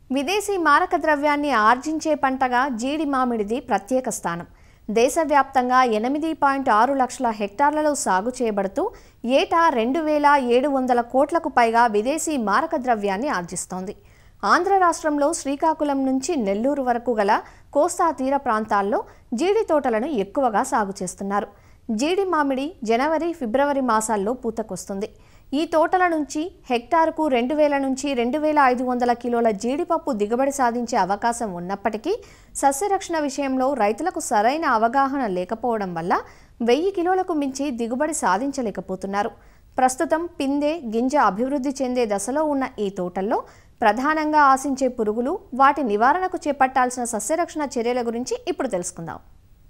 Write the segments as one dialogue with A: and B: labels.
A: విదేశీ మారక ద్రవ్యాన్ని ఆర్జించే పంటగా జీడి మామిడిది ప్రత్యేక స్థానం దేశవ్యాప్తంగా ఎనిమిది పాయింట్ ఆరు లక్షల హెక్టార్లలో సాగు చేయబడుతూ ఏటా రెండు వేల ఏడు వందల కోట్లకు పైగా విదేశీ మారక ద్రవ్యాన్ని ఆర్జిస్తోంది ఆంధ్ర రాష్ట్రంలో శ్రీకాకుళం నుంచి నెల్లూరు వరకు గల కోస్తా తీర ప్రాంతాల్లో జీడి తోటలను ఎక్కువగా సాగు చేస్తున్నారు జీడి మామిడి జనవరి ఫిబ్రవరి మాసాల్లో పూతకొస్తుంది ఈ తోటల నుంచి హెక్టారుకు రెండు వేల నుంచి రెండు వేల ఐదు వందల కిలోల జీడిపప్పు దిగుబడి సాధించే అవకాశం ఉన్నప్పటికీ సస్యరక్షణ విషయంలో రైతులకు సరైన అవగాహన లేకపోవడం వల్ల వెయ్యి కిలోలకు మించి దిగుబడి సాధించలేకపోతున్నారు ప్రస్తుతం పిందె గింజ అభివృద్ధి చెందే దశలో ఉన్న ఈ తోటల్లో ప్రధానంగా ఆశించే పురుగులు వాటి నివారణకు చేపట్టాల్సిన సస్యరక్షణ చర్యల గురించి ఇప్పుడు తెలుసుకుందాం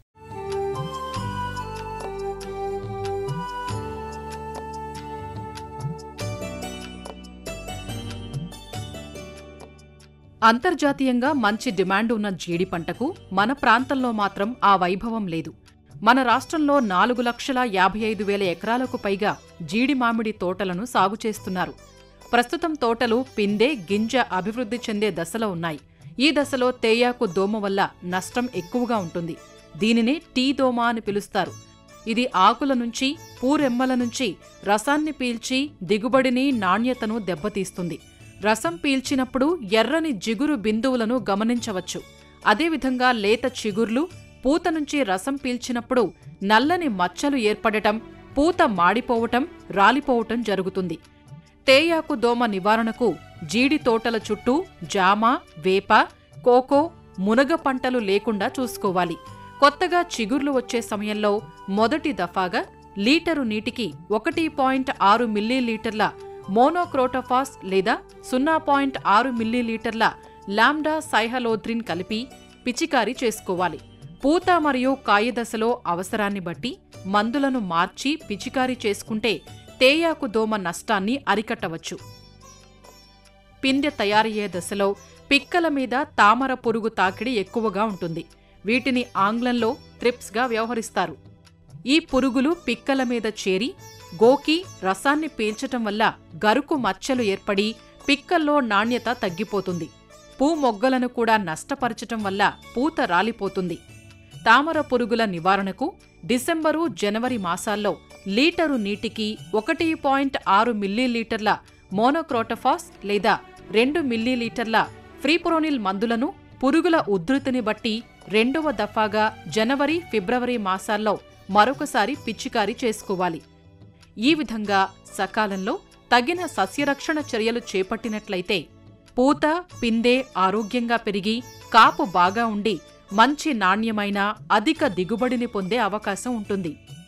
B: అంతర్జాతీయంగా మంచి డిమాండ్ ఉన్న జీడి పంటకు మన ప్రాంతంలో మాత్రం ఆ వైభవం లేదు మన రాష్ట్రంలో నాలుగు లక్షల యాభై ఐదు వేల ఎకరాలకు పైగా జీడి మామిడి తోటలను సాగు చేస్తున్నారు ప్రస్తుతం తోటలు పిందె గింజ అభివృద్ధి చెందే దశలో ఉన్నాయి ఈ దశలో తేయాకు దోమ వల్ల నష్టం ఎక్కువగా ఉంటుంది దీనినే టీ దోమ అని పిలుస్తారు ఇది ఆకుల నుంచి పూరెమ్మల నుంచి రసాన్ని పీల్చి దిగుబడిని నాణ్యతను దెబ్బతీస్తుంది రసం పీల్చినప్పుడు ఎర్రని జిగురు బిందువులను గమనించవచ్చు అదేవిధంగా లేత చిగుర్లు పూత నుంచి రసం పీల్చినప్పుడు నల్లని మచ్చలు ఏర్పడటం పూత మాడిపోవటం రాలిపోవటం జరుగుతుంది తేయాకు దోమ నివారణకు జీడి తోటల చుట్టూ జామ వేప కోకో మునగ పంటలు లేకుండా చూసుకోవాలి కొత్తగా చిగుర్లు వచ్చే సమయంలో మొదటి దఫాగా లీటరు నీటికి ఒకటి పాయింట్ ఆరు మిల్లీలీటర్ల మోనోక్రోటోఫాస్ లేదా సున్నా పాయింట్ ఆరు మిల్లీలీటర్ల లామ్డా సైహలోద్రిన్ కలిపి పిచికారీ చేసుకోవాలి పూత మరియు కాయ దశలో అవసరాన్ని బట్టి మందులను మార్చి పిచికారీ చేసుకుంటే తేయాకు దోమ నష్టాన్ని అరికట్టవచ్చు పిందె తయారయ్యే దశలో పిక్కల మీద తామర పురుగు తాకిడి ఎక్కువగా ఉంటుంది వీటిని ఆంగ్లంలో త్రిప్స్గా వ్యవహరిస్తారు ఈ పురుగులు పిక్కల మీద చేరి గోకి రసాన్ని పీల్చటం వల్ల గరుకు మచ్చలు ఏర్పడి పిక్కల్లో నాణ్యత తగ్గిపోతుంది పూ మొగ్గలను కూడా నష్టపరచటం వల్ల పూత రాలిపోతుంది తామర పురుగుల నివారణకు డిసెంబరు జనవరి మాసాల్లో లీటరు నీటికి ఒకటి పాయింట్ ఆరు మిల్లీలీటర్ల మోనోక్రోటోఫాస్ లేదా రెండు మిల్లీలీటర్ల ఫ్రీప్రోనిల్ మందులను పురుగుల ఉధృతిని బట్టి రెండవ దఫాగా జనవరి ఫిబ్రవరి మాసాల్లో మరొకసారి పిచికారీ చేసుకోవాలి ఈ విధంగా సకాలంలో తగిన సస్యరక్షణ చర్యలు చేపట్టినట్లయితే పూత పిందె ఆరోగ్యంగా పెరిగి కాపు బాగా ఉండి మంచి నాణ్యమైన అధిక దిగుబడిని పొందే అవకాశం ఉంటుంది